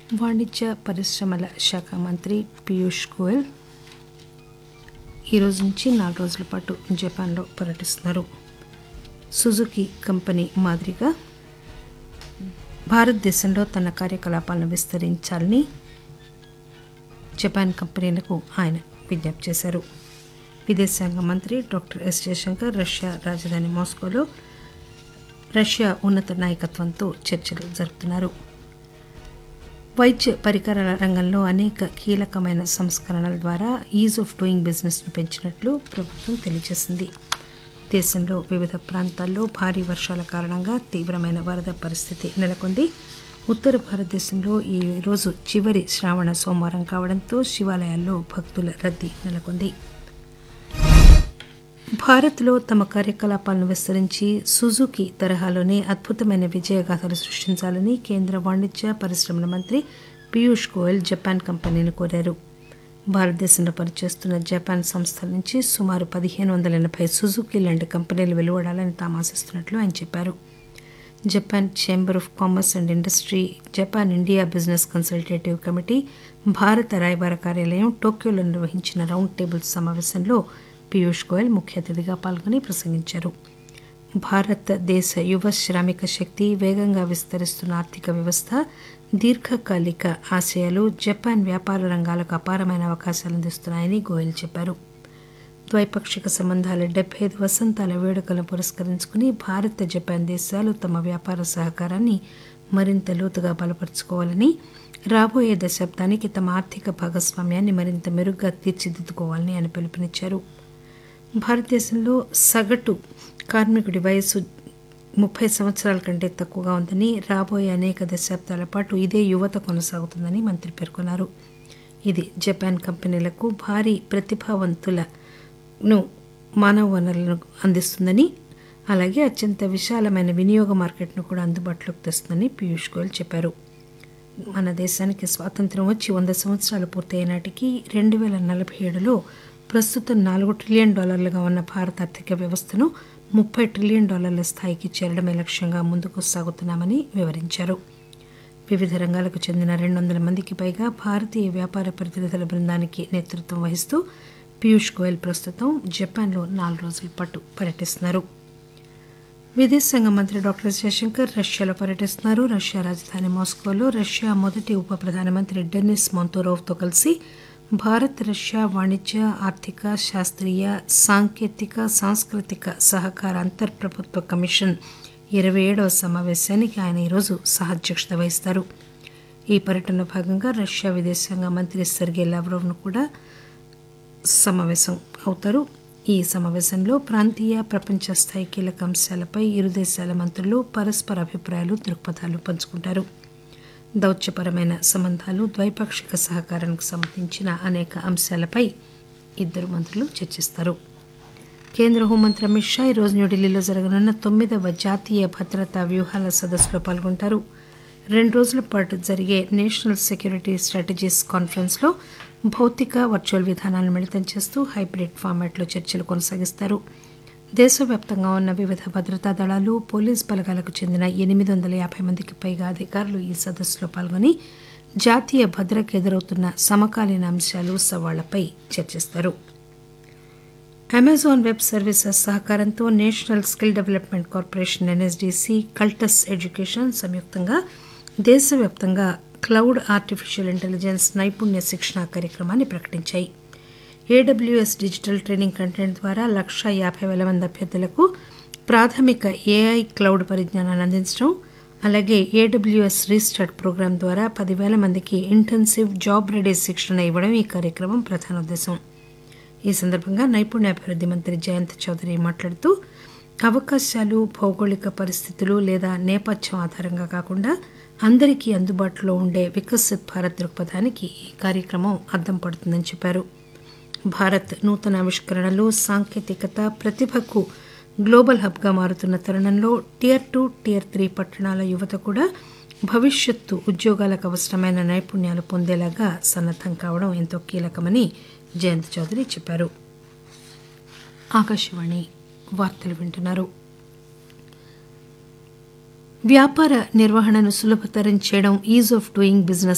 వాణిజ్య పరిశ్రమల శాఖ మంత్రి పీయూష్ గోయల్ ఈ రోజు నుంచి నాలుగు రోజుల పాటు జపాన్లో పర్యటిస్తున్నారు సుజుకి కంపెనీ మాదిరిగా భారతదేశంలో తన కార్యకలాపాలను విస్తరించాలని జపాన్ కంపెనీలకు ఆయన విజ్ఞప్తి చేశారు విదేశాంగ మంత్రి డాక్టర్ ఎస్ జయశంకర్ రష్యా రాజధాని మాస్కోలో రష్యా ఉన్నత నాయకత్వంతో చర్చలు జరుపుతున్నారు వైద్య పరికరాల రంగంలో అనేక కీలకమైన సంస్కరణల ద్వారా ఈజ్ ఆఫ్ డూయింగ్ బిజినెస్ను పెంచినట్లు ప్రభుత్వం తెలియజేసింది దేశంలో వివిధ ప్రాంతాల్లో భారీ వర్షాల కారణంగా తీవ్రమైన వరద పరిస్థితి నెలకొంది ఉత్తర భారతదేశంలో ఈ రోజు చివరి శ్రావణ సోమవారం కావడంతో శివాలయాల్లో భక్తుల రద్దీ నెలకొంది భారత్లో తమ కార్యకలాపాలను విస్తరించి సుజుకి తరహాలోనే అద్భుతమైన విజయగాథలు సృష్టించాలని కేంద్ర వాణిజ్య పరిశ్రమల మంత్రి పీయూష్ గోయల్ జపాన్ కంపెనీని కోరారు భారతదేశంలో పనిచేస్తున్న జపాన్ సంస్థల నుంచి సుమారు పదిహేను వందల ఎనభై సుజుకి లాంటి కంపెనీలు వెలువడాలని తాము ఆశిస్తున్నట్లు ఆయన చెప్పారు Japan chamber of commerce and industry Japan India business consultative committee భారత రాయబార కార్యాలయం టోక్యోలో నిర్వహించిన రౌండ్ టేబుల్ సమావేశంలో పీయూష్ గోయల్ ముఖ్య అతిథిగా పాల్గొని ప్రసంగించారు భారతదేశ యువ శ్రామిక శక్తి వేగంగా విస్తరిస్తున్న ఆర్థిక వ్యవస్థ దీర్ఘకాలిక ఆశయాలు జపాన్ వ్యాపార రంగాలకు అపారమైన అవకాశాలు అందిస్తున్నాయని గోయల్ చెప్పారు ద్వైపాక్షిక సంబంధాల డెబ్బై ఐదు వసంతాల వేడుకలను పురస్కరించుకుని భారత్ జపాన్ దేశాలు తమ వ్యాపార సహకారాన్ని మరింత లోతుగా బలపరుచుకోవాలని రాబోయే దశాబ్దానికి తమ ఆర్థిక భాగస్వామ్యాన్ని మరింత మెరుగ్గా తీర్చిదిద్దుకోవాలని ఆయన పిలుపునిచ్చారు భారతదేశంలో సగటు కార్మికుడి వయసు ముప్పై సంవత్సరాల కంటే తక్కువగా ఉందని రాబోయే అనేక దశాబ్దాల పాటు ఇదే యువత కొనసాగుతుందని మంత్రి పేర్కొన్నారు ఇది జపాన్ కంపెనీలకు భారీ ప్రతిభావంతులను మానవ వనరులను అందిస్తుందని అలాగే అత్యంత విశాలమైన వినియోగ మార్కెట్ను కూడా అందుబాటులోకి తెస్తుందని పీయూష్ గోయల్ చెప్పారు మన దేశానికి స్వాతంత్రం వచ్చి వంద సంవత్సరాలు పూర్తయ్యే నాటికి రెండు వేల నలభై ఏడులో ప్రస్తుతం నాలుగు ట్రిలియన్ డాలర్లుగా ఉన్న భారత ఆర్థిక వ్యవస్థను ముప్పై ట్రిలియన్ డాలర్ల స్థాయికి చేరడమే లక్ష్యంగా ముందుకు సాగుతున్నామని వివరించారు వివిధ రంగాలకు చెందిన రెండు వందల మందికి పైగా భారతీయ వ్యాపార ప్రతినిధుల బృందానికి నేతృత్వం వహిస్తూ పీయూష్ గోయల్ ప్రస్తుతం జపాన్లో నాలుగు రోజుల పాటు పర్యటిస్తున్నారు విదేశాంగ మంత్రి డాక్టర్ జయశంకర్ రష్యాలో పర్యటిస్తున్నారు రష్యా రాజధాని మాస్కోలో రష్యా మొదటి ఉప ప్రధానమంత్రి డెనిస్ మొంతోరోవ్తో కలిసి భారత్ రష్యా వాణిజ్య ఆర్థిక శాస్త్రీయ సాంకేతిక సాంస్కృతిక సహకార అంతర్ప్రభుత్వ కమిషన్ ఇరవై ఏడవ సమావేశానికి ఆయన ఈరోజు సహాధ్యక్షత వహిస్తారు ఈ పర్యటనలో భాగంగా రష్యా విదేశాంగ మంత్రి సెర్గే లావ్రోవ్ను కూడా సమావేశం అవుతారు ఈ సమావేశంలో ప్రాంతీయ ప్రపంచ స్థాయి కీలక అంశాలపై ఇరు దేశాల మంత్రులు పరస్పర అభిప్రాయాలు దృక్పథాలు పంచుకుంటారు దౌత్యపరమైన సంబంధాలు ద్వైపాక్షిక సహకారానికి సంబంధించిన అనేక అంశాలపై ఇద్దరు మంత్రులు చర్చిస్తారు కేంద్ర హోంమంత్రి అమిత్ షా ఈరోజు న్యూఢిల్లీలో జరగనున్న తొమ్మిదవ జాతీయ భద్రతా వ్యూహాల సదస్సులో పాల్గొంటారు రెండు రోజుల పాటు జరిగే నేషనల్ సెక్యూరిటీ స్ట్రాటజీస్ కాన్ఫరెన్స్లో భౌతిక వర్చువల్ విధానాలను మిళితం చేస్తూ హైబ్రిడ్ ఫార్మాట్లో చర్చలు కొనసాగిస్తారు దేశవ్యాప్తంగా ఉన్న వివిధ భద్రతా దళాలు పోలీస్ బలగాలకు చెందిన ఎనిమిది వందల యాభై మందికి పైగా అధికారులు ఈ సదస్సులో పాల్గొని జాతీయ భద్రతకు ఎదురవుతున్న సమకాలీన అంశాలు సవాళ్లపై చర్చిస్తారు అమెజాన్ వెబ్ సర్వీసెస్ సహకారంతో national skill development corporation NSDC Cultus education సంయుక్తంగా దేశవ్యాప్తంగా క్లౌడ్ ఆర్టిఫిషియల్ ఇంటెలిజెన్స్ నైపుణ్య శిక్షణ కార్యక్రమాన్ని ప్రకటించాయి ఏడబ్ల్యూఎస్ డిజిటల్ ట్రైనింగ్ కంటెంట్ ద్వారా లక్ష యాభై వేల మంది అభ్యర్థులకు ప్రాథమిక ఏఐ క్లౌడ్ పరిజ్ఞానాన్ని అందించడం అలాగే ఏడబ్ల్యూఎస్ రీస్టార్ట్ ప్రోగ్రాం ద్వారా పదివేల మందికి ఇంటెన్సివ్ జాబ్ రెడీ శిక్షణ ఇవ్వడం ఈ కార్యక్రమం ప్రధాన ఉద్దేశం ఈ సందర్భంగా నైపుణ్యాభివృద్ధి మంత్రి జయంత్ చౌదరి మాట్లాడుతూ అవకాశాలు భౌగోళిక పరిస్థితులు లేదా నేపథ్యం ఆధారంగా కాకుండా అందరికీ అందుబాటులో ఉండే వికసిత్ భారత్ దృక్పథానికి ఈ కార్యక్రమం అద్దం పడుతుందని చెప్పారు భారత్ నూతన ఆవిష్కరణలు సాంకేతికత ప్రతిభకు గ్లోబల్ హబ్గా మారుతున్న తరుణంలో టియర్ టూ టియర్ త్రీ పట్టణాల యువత కూడా భవిష్యత్తు ఉద్యోగాలకు అవసరమైన నైపుణ్యాలు పొందేలాగా సన్నద్దం కావడం ఎంతో కీలకమని జయంత్ చౌదరి చెప్పారు ఆకాశవాణి వార్తలు వింటున్నారు వ్యాపార నిర్వహణను సులభతరం చేయడం ఈజ్ ఆఫ్ డూయింగ్ బిజినెస్